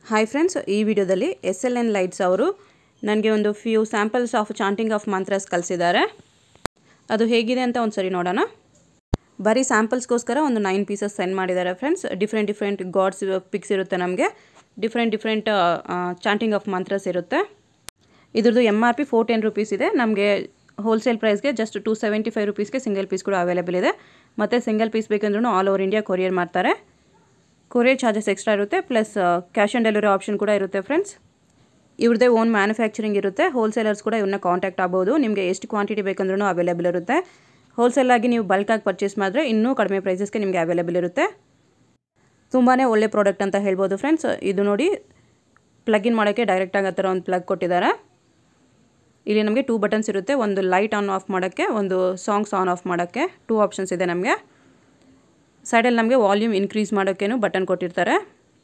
hi friends ಈ ವಿಡಿಯೋದಲ್ಲಿ S L N lights ಅವರು ನನಗೆ ಒಂದು few samples of chanting of mantras ಕಲಿಸಿದ್ದಾರೆ ಅದು ಹೇಗಿದೆ ಅಂತ ಒಂದು ಸರಿ ನೋಡೋಣ ಬರೀ ಸ್ಯಾಂಪಲ್ಸ್ಗೋಸ್ಕರ ಒಂದು ನೈನ್ ಪೀಸಸ್ ಸೆಂಡ್ ಮಾಡಿದ್ದಾರೆ friends different different gods pics ಇರುತ್ತೆ ನಮಗೆ different different chanting of mantras ಇರುತ್ತೆ ಇದ್ರದ್ದು M R P four ten rupees ಇದೆ ನಮಗೆ ಹೋಲ್ಸೇಲ್ ಪ್ರೈಸ್ಗೆ ಜಸ್ಟ್ ಟೂ ಸೆವೆಂಟಿ ಫೈವ್ ರುಪೀಸ್ಗೆ ಸಿಂಗಲ್ ಪೀಸ್ ಕೂಡ ಅವೈಲೇಬಲ್ ಇದೆ ಮತ್ತು ಸಿಂಗಲ್ ಪೀಸ್ ಬೇಕಂದ್ರೂ ಆಲ್ ಓವರ್ ಇಂಡಿಯಾ ಕೊರಿಯರ್ ಮಾಡ್ತಾರೆ ಕೊರಿಯರ್ ಚಾರ್ಜಸ್ ಎಕ್ಸ್ಟ್ರಾ ಇರುತ್ತೆ plus cash on delivery option ಕೂಡ ಇರುತ್ತೆ ಫ್ರೆಂಡ್ಸ್ ಇವ್ರದ್ದೇ ಓನ್ ಮ್ಯಾನುಫ್ಯಾಕ್ಚರಿಂಗ್ ಇರುತ್ತೆ ಹೋಲ್ಸೇಲರ್ಸ್ ಕೂಡ ಇವನ್ನ ಕಾಂಟ್ಯಾಕ್ಟ್ ಆಗ್ಬೋದು ನಿಮಗೆ ಎಷ್ಟು ಕ್ವಾಂಟಿಟಿ ಬೇಕಂದ್ರೂ ಅವೈಲೇಬಲ್ ಇರುತ್ತೆ ಹೋಲ್ಸೇಲಾಗಿ ನೀವು ಬಲ್ಕಾಗಿ ಪರ್ಚೇಸ್ ಮಾಡಿದ್ರೆ ಇನ್ನೂ ಕಡಿಮೆ ಪ್ರೈಸಸ್ಗೆ ನಿಮಗೆ ಅವೈಲೇಬಲ್ ಇರುತ್ತೆ ತುಂಬಾ ಒಳ್ಳೆ ಪ್ರಾಡಕ್ಟ್ ಅಂತ ಹೇಳ್ಬೋದು ಫ್ರೆಂಡ್ಸ್ ಇದು ನೋಡಿ ಪ್ಲಗಿನ್ ಮಾಡೋಕ್ಕೆ ಡೈರೆಕ್ಟಾಗಿ ಆ ಥರ ಒಂದು ಪ್ಲಗ್ ಕೊಟ್ಟಿದ್ದಾರೆ ಇಲ್ಲಿ ನಮಗೆ ಟೂ ಬಟನ್ಸ್ ಇರುತ್ತೆ ಒಂದು ಲೈಟ್ ಆನ್ ಆಫ್ ಮಾಡೋಕ್ಕೆ ಒಂದು ಸಾಂಗ್ಸ್ ಆನ್ ಆಫ್ ಮಾಡೋಕ್ಕೆ ಟೂ ಆಪ್ಷನ್ಸ್ ಇದೆ ನಮಗೆ ಸೈಡಲ್ಲಿ ನಮಗೆ ವಾಲ್ಯೂಮ್ ಇನ್ಕ್ರೀಸ್ ಮಾಡೋಕ್ಕೇನು ಬಟನ್ ಕೊಟ್ಟಿರ್ತಾರೆ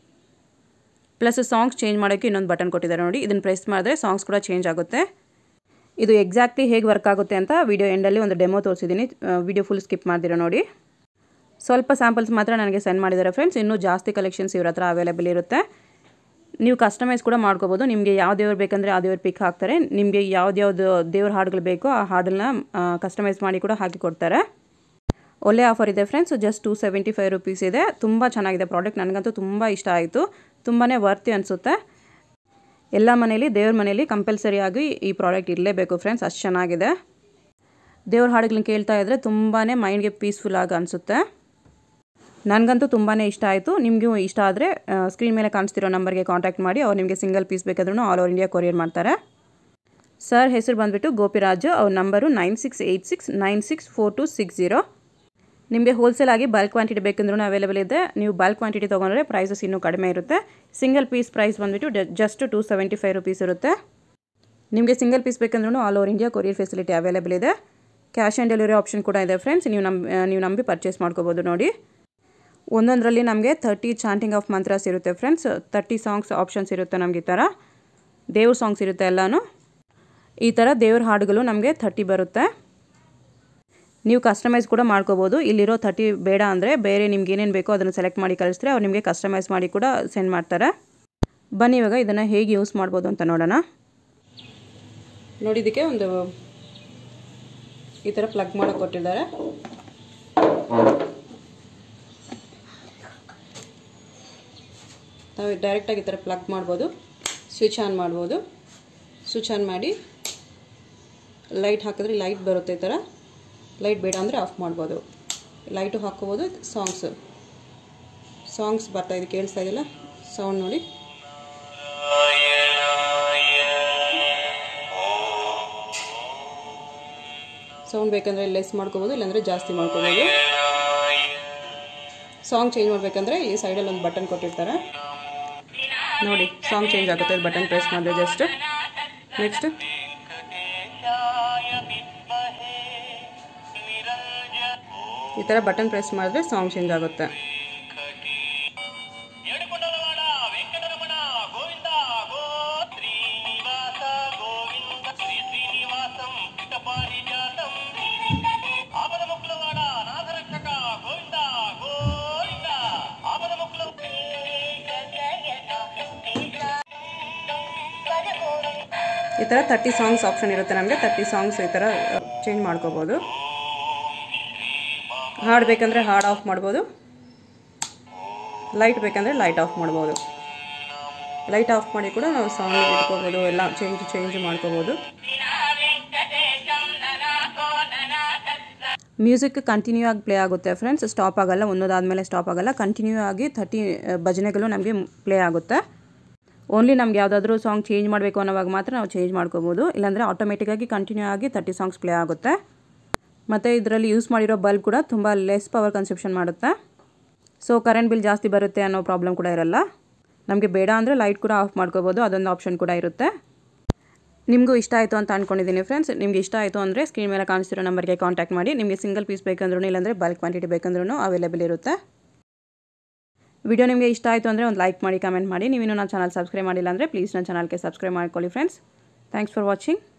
ಪ್ಲಸ್ ಸಾಂಗ್ಸ್ ಚೇಂಜ್ ಮಾಡೋಕ್ಕೆ ಇನ್ನೊಂದು ಬಟನ್ ಕೊಟ್ಟಿದ್ದಾರೆ ನೋಡಿ ಇದನ್ನು ಪ್ರೆಸ್ ಮಾಡಿದ್ರೆ ಸಾಂಗ್ಸ್ ಕೂಡ ಚೇಂಜ್ ಆಗುತ್ತೆ ಇದು ಎಕ್ಸಾಕ್ಟ್ಲಿ ಹೇಗೆ ವರ್ಕ್ ಆಗುತ್ತೆ ಅಂತ ವಿಡಿಯೋ ಎಂಡಲ್ಲಿ ಒಂದು ಡೆಮೋ ತೋರಿಸಿದ್ದೀನಿ ವಿಡಿಯೋ ಫುಲ್ ಸ್ಕಿಪ್ ಮಾಡ್ದಿರೋ ನೋಡಿ ಸ್ವಲ್ಪ ಸ್ಯಾಂಪಲ್ಸ್ ಮಾತ್ರ ನನಗೆ ಸೆಂಡ್ ಮಾಡಿದ್ದಾರೆ ಫ್ರೆಂಡ್ಸ್ ಇನ್ನೂ ಜಾಸ್ತಿ ಕಲೆಕ್ಷನ್ಸ್ ಇವ್ರ ಹತ್ರ ಅವೈಲೇಬಲ್ ಇರುತ್ತೆ ನೀವು ಕಸ್ಟಮೈಸ್ ಕೂಡ ಮಾಡ್ಕೋಬೋದು ನಿಮಗೆ ಯಾವ ದೇವ್ರು ಬೇಕಂದರೆ ಆ ದೇವ್ರ ಪಿಕ್ ಹಾಕ್ತಾರೆ ನಿಮಗೆ ಯಾವ್ದು ದೇವ್ರ ಹಾಡುಗಳು ಬೇಕೋ ಆ ಹಾಡನ್ನ ಕಸ್ಟಮೈಸ್ ಮಾಡಿ ಕೂಡ ಹಾಕಿ ಕೊಡ್ತಾರೆ ಒಳ್ಳೆ ಆಫರ್ ಇದೆ friends just two seventy five rupees ಇದೆ ತುಂಬ ಚೆನ್ನಾಗಿದೆ ಪ್ರಾಡಕ್ಟ್ ನನಗಂತೂ ತುಂಬ ಇಷ್ಟ ಆಯಿತು ತುಂಬಾ ವರ್ತಿ ಅನಿಸುತ್ತೆ ಎಲ್ಲ ಮನೇಲಿ ದೇವ್ರ ಮನೇಲಿ ಕಂಪಲ್ಸರಿಯಾಗಿ ಈ ಪ್ರಾಡಕ್ಟ್ ಇರಲೇಬೇಕು ಫ್ರೆಂಡ್ಸ್ ಅಷ್ಟು ಚೆನ್ನಾಗಿದೆ ದೇವ್ರ ಹಾಡುಗಳನ್ನ ಕೇಳ್ತಾ ಇದ್ದರೆ ತುಂಬಾ ಮೈಂಡ್ಗೆ ಪೀಸ್ಫುಲ್ ಆಗಿ ಅನಿಸುತ್ತೆ ನನಗಂತೂ ತುಂಬಾ ಇಷ್ಟ ಆಯಿತು ನಿಮಗೂ ಇಷ್ಟ ಆದರೆ ಸ್ಕ್ರೀನ್ ಮೇಲೆ ಕಾಣಿಸ್ತಿರೋ ನಂಬರ್ಗೆ ಕಾಂಟ್ಯಾಕ್ಟ್ ಮಾಡಿ ಅವ್ರು ನಿಮಗೆ ಸಿಂಗಲ್ ಪೀಸ್ ಬೇಕಾದ್ರೂ ಆಲ್ ಓವರ್ ಇಂಡಿಯಾ ಕೊರಿಯರ್ ಮಾಡ್ತಾರೆ ಸರ್ ಹೆಸರು ಬಂದುಬಿಟ್ಟು ಗೋಪಿರಾಜು ಅವ್ರ ನಂಬರು nine six eight six nine six four two six zero ನಿಮಗೆ ಹೋಲ್ಸೇಲ್ ಆಗಿ ಬಲ್ಕ್ ಕ್ವಾಂಟಿಟಿ ಬೇಕಂದ್ರೂ ಅವೈಲೇಬಲ್ ಇದೆ ನೀವು ಬಲ್ಕ್ ಕ್ವಾಂಟಿಟಿ ತೊಗೊಂಡ್ರೆ ಪ್ರೈಸಸ್ ಇನ್ನೂ ಕಡಿಮೆ ಇರುತ್ತೆ ಸಿಂಗಲ್ ಪೀಸ್ ಪ್ರೈಸ್ ಬಂದುಬಿಟ್ಟು just two seventy five rupees ಇರುತ್ತೆ ನಿಮಗೆ ಸಿಂಗಲ್ ಪೀಸ್ ಬೇಕಂದ್ರೂ all over India courier facility available ಇದೆ ಕ್ಯಾಶ್ ಆನ್ ಡೆಲಿವರಿ ಆಪ್ಷನ್ ಕೂಡ ಇದೆ ಫ್ರೆಂಡ್ಸ್ ನೀವು ನಂಬಿ ನೀವು ನಂಬಿ ಪರ್ಚೇಸ್ ಮಾಡ್ಕೋಬೋದು ನೋಡಿ ಒಂದೊಂದರಲ್ಲಿ ನಮಗೆ ತರ್ಟಿ ಚಾಂಟಿಂಗ್ ಆಫ್ ಮಂತ್ರಸ್ ಇರುತ್ತೆ ಫ್ರೆಂಡ್ಸ್ ತರ್ಟಿ ಸಾಂಗ್ಸ್ ಆಪ್ಷನ್ಸ್ ಇರುತ್ತೆ ನಮಗೆ ಈ ಥರ ದೇವ್ರ ಸಾಂಗ್ಸ್ ಇರುತ್ತೆ ಎಲ್ಲನೂ ಈ ಥರ ದೇವ್ರ ಹಾಡುಗಳು ನಮಗೆ ಥರ್ಟಿ ಬರುತ್ತೆ ನೀವು ಕಸ್ಟಮೈಸ್ ಕೂಡ ಮಾಡ್ಕೋಬೋದು ಇಲ್ಲಿರೋ ಥರ್ಟಿ ಬೇಡ ಅಂದರೆ ಬೇರೆ ನಿಮ್ಗೆ ಏನೇನು ಬೇಕೋ ಅದನ್ನು ಸೆಲೆಕ್ಟ್ ಮಾಡಿ ಕಳಿಸಿದ್ರೆ ಅವ್ರು ನಿಮಗೆ ಕಸ್ಟಮೈಸ್ ಮಾಡಿ ಕೂಡ ಸೆಂಡ್ ಮಾಡ್ತಾರೆ ಬನ್ನಿ ಇವಾಗ ಇದನ್ನು ಹೇಗೆ ಯೂಸ್ ಮಾಡ್ಬೋದು ಅಂತ ನೋಡೋಣ ನೋಡಿ ಇದಕ್ಕೆ ಒಂದು ಈ ಥರ ಪ್ಲಗ್ ಮಾಡೋಕೆ ಕೊಟ್ಟಿದ್ದಾರೆ ನಾವು ಡೈರೆಕ್ಟಾಗಿ ಈ ಥರ ಪ್ಲಗ್ ಮಾಡ್ಬೋದು ಸ್ವಿಚ್ ಆನ್ ಮಾಡ್ಬೋದು ಸ್ವಿಚ್ ಆನ್ ಮಾಡಿ ಲೈಟ್ ಹಾಕಿದ್ರೆ ಲೈಟ್ ಬರುತ್ತೆ ಈ ಥರ ಲೈಟ್ ಬೇಡ ಅಂದರೆ ಆಫ್ ಮಾಡ್ಬೋದು ಲೈಟು ಹಾಕ್ಕೋಬೋದು ಸಾಂಗ್ಸ್ ಸಾಂಗ್ಸ್ ಬರ್ತಾ ಇದೆ ಕೇಳಿಸ್ತಾ ಇದೆಯಲ್ಲ ಸೌಂಡ್ ನೋಡಿ ಸೌಂಡ್ ಬೇಕಂದರೆ ಲೆಸ್ ಮಾಡ್ಕೋಬೋದು ಇಲ್ಲಾಂದರೆ ಜಾಸ್ತಿ ಮಾಡ್ಕೋಬೋದು ಸಾಂಗ್ ಚೇಂಜ್ ಮಾಡಬೇಕಂದ್ರೆ ಈ ಸೈಡಲ್ಲಿ ಒಂದು ಬಟನ್ ಕೊಟ್ಟಿರ್ತಾರೆ ನೋಡಿ ಸಾಂಗ್ ಚೇಂಜ್ ಆಗುತ್ತೆ ಬಟನ್ ಪ್ರೆಸ್ ಮಾಡಿದೆ ಜಸ್ಟ್ ನೆಕ್ಸ್ಟ್ ಈ ಥರ ಬಟನ್ ಪ್ರೆಸ್ ಮಾಡಿದ್ರೆ ಸಾಂಗ್ ಚೇಂಜ್ ಆಗುತ್ತೆ ಈ ಥರ ತರ್ಟಿ ಸಾಂಗ್ಸ್ ಆಪ್ಷನ್ ಇರುತ್ತೆ ನಮಗೆ ತರ್ಟಿ ಸಾಂಗ್ಸ್ ಈ ಥರ ಚೇಂಜ್ ಮಾಡ್ಕೋಬೋದು ಹಾಡು ಬೇಕಂದರೆ ಹಾಡು ಆಫ್ ಮಾಡ್ಬೋದು ಲೈಟ್ ಬೇಕಂದರೆ ಲೈಟ್ ಆಫ್ ಮಾಡ್ಬೋದು ಲೈಟ್ ಆಫ್ ಮಾಡಿ ಕೂಡ ನಾವು ಸಾಂಗ್ ಇಟ್ಕೋಬೋದು ಎಲ್ಲ ಚೇಂಜ್ ಚೇಂಜ್ ಮಾಡ್ಕೋಬೋದು ಮ್ಯೂಸಿಕ್ ಕಂಟಿನ್ಯೂ ಆಗಿ ಪ್ಲೇ ಆಗುತ್ತೆ ಫ್ರೆಂಡ್ಸ್ ಸ್ಟಾಪ್ ಆಗಲ್ಲ ಒಂದೊಂದಾದಮೇಲೆ ಸ್ಟಾಪ್ ಆಗಲ್ಲ ಕಂಟಿನ್ಯೂ ಆಗಿ ಥರ್ಟಿ ಭಜನೆಗಳು ನಮಗೆ ಪ್ಲೇ ಆಗುತ್ತೆ ಓನ್ಲಿ ನಮ್ಗೆ ಯಾವುದಾದ್ರೂ ಸಾಂಗ್ ಚೇಂಜ್ ಮಾಡಬೇಕು ಅನ್ನೋವಾಗ ಮಾತ್ರ ನಾವು ಚೇಂಜ್ ಮಾಡ್ಕೋಬೋದು ಇಲ್ಲಾಂದರೆ ಆಟೋಮೆಟಿಕ್ಕಾಗಿ ಕಂಟಿನ್ಯೂ ಆಗಿ ತರ್ಟಿ ಸಾಂಗ್ಸ್ ಪ್ಲೇ ಆಗುತ್ತೆ ಮತ್ತು ಇದರಲ್ಲಿ ಯೂಸ್ ಮಾಡಿರೋ ಬಲ್ಬ್ ಕೂಡ ತುಂಬ ಲೆಸ್ ಪವರ್ ಕನ್ಸಪ್ಷನ್ ಮಾಡುತ್ತೆ ಸೊ ಕರೆಂಟ್ ಬಿಲ್ ಜಾಸ್ತಿ ಬರುತ್ತೆ ಅನ್ನೋ ಪ್ರಾಬ್ಲಮ್ ಕೂಡ ಇರಲ್ಲ ನಮಗೆ ಬೇಡ ಅಂದರೆ ಲೈಟ್ ಕೂಡ ಆಫ್ ಮಾಡ್ಕೋಬೋದು ಅದೊಂದು ಆಪ್ಷನ್ ಕೂಡ ಇರುತ್ತೆ ನಿಮಗೂ ಇಷ್ಟ ಆಯಿತು ಅಂತ ಅಂದ್ಕೊಂಡಿದ್ದೀನಿ ಫ್ರೆಂಡ್ಸ್ ನಿಮಗೆ ಇಷ್ಟ ಆಯಿತು ಅಂದರೆ ಸ್ಕ್ರೀನ್ ಮೇಲೆ ಕಾಣಿಸ್ತಿರೋ ನಂಬರ್ಗೆ ಕಾಂಟ್ಯಾಕ್ಟ್ ಮಾಡಿ ನಿಮಗೆ ಸಿಂಗಲ್ ಪೀಸ್ ಬೇಕಂದ್ರೂ ಇಲ್ಲಾಂದರೆ ಬಲ್ಕ್ ಕ್ವಾಂಟಿಟಿ ಬೇಕಂದ್ರೂ ಅವೈಲೇಬಲ್ ಇರುತ್ತೆ ವಿಡಿಯೋ ನಿಮಗೆ ಇಷ್ಟ ಆಯಿತು ಅಂದರೆ ಒಂದು ಲೈಕ್ ಮಾಡಿ ಕಮೆಂಟ್ ಮಾಡಿ ನೀವು ಇನ್ನೂ ನನ್ನ ಚಾನಲ್ ಸಬ್ಸ್ಕ್ರೈಬ್ ಮಾಡಿಲ್ಲ ಅಂದರೆ ಪ್ಲೀಸ್ ನನ್ನ ಚಾನಲ್ಗೆ ಸಬ್ಸ್ಕ್ರೈಬ್ ಮಾಡ್ಕೊಳ್ಳಿ ಫ್ರೆಂಡ್ಸ್ ಥ್ಯಾಂಕ್ಸ್ ಫಾರ್ ವಾಚಿಂಗ್